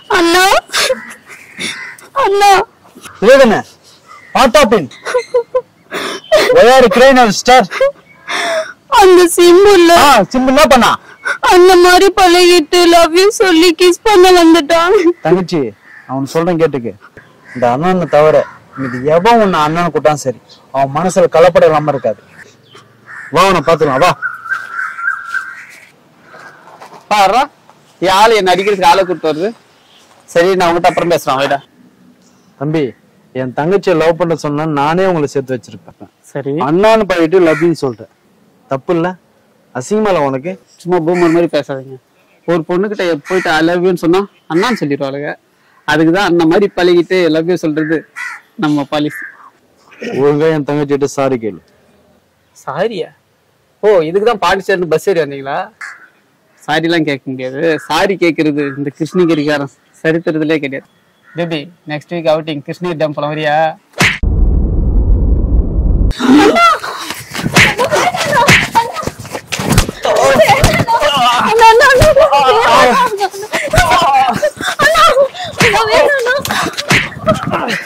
அண்ணா அண்ணா లేదన్న auto pin వైఆర్ క్రైనల్ స్టార్ அந்த சிம்புல்ல சிம்பிள் என்ன பண்ணா அந்த மாதிரி பழகிட்டு லவ் யூ சொல்லி கிஸ் பண்ண வந்துட்டான் தங்கச்சி அவன் சொல்றேன் கேட்டுக்கு இந்த அண்ணனை தவிர இது எவன் உன்னை அண்ணன் கூட்டான் சரி அவன் மனசுல கலப்படம் இல்லாம இருக்காது வா அவனை பாத்துக்கலாம் வா பாடுறா என் ஆளு என்ன அடிக்கிறதுக்கு ஆளை கூப்பிட்டு வருது சரி நான் உங்ககிட்ட அப்புறம் பேசுறேன் வைடா தம்பி என் தங்கச்சியை லவ் பண்ண சொன்னா நானே உங்களை சேர்த்து வச்சிருப்பேன் சரி அண்ணான்னு பழகிட்டு லவ்னு சொல்றேன் தப்பு இல்ல அசிங்கமா இல்ல உனக்கு சும்மா பூமர் மாதிரி பேசாதீங்க ஒரு பொண்ணுகிட்ட போயிட்டு ஐ லவ் யூன்னு சொன்னா அண்ணான்னு சொல்லிடுவாளுங்க அதுக்கு தான் அந்த மாதிரி பழகிட்டு லவ் யூ சொல்றது நம்ம பாலிசி ஒழுங்கா என் தங்கச்சிட்டு சாரி கேளு சாரியா ஓ இதுக்கு தான் பாண்டி சேர்ந்து பஸ் ஏறி வந்தீங்களா சாரிலாம் கேட்க முடியாது சாரி கேட்கறது இந்த கிருஷ்ணகிரிக்காரன் சரித்திரத்திலே கிடையாது baby next week outing Krishnagiri dam போல வரியா அண்ணா, அண்ணா, அண்ணா, அண்ணா, அண்ணா, வேணாம், அண்ணா.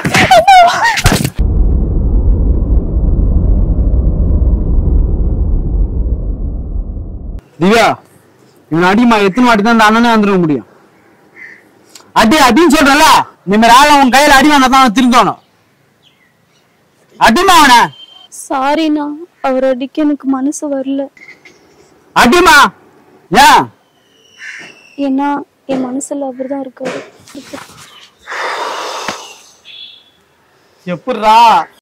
திவ்யா இவன் அடிமா எத்தனை வாட்டி தான் இந்த அண்ணனே வந்துட முடியும் அடி அடின்னு சொல்றல இந்த மாதிரி ஆள உன் கையில அடி வந்தா தான் அவன் திருந்தோணும் அடிமா அவன சாரிண்ணா அவர் அடிக்க எனக்கு மனசு வரல அடிமா ஏன் ஏன்னா என் மனசுல அவர் தான் இருக்காரு எப்படிரா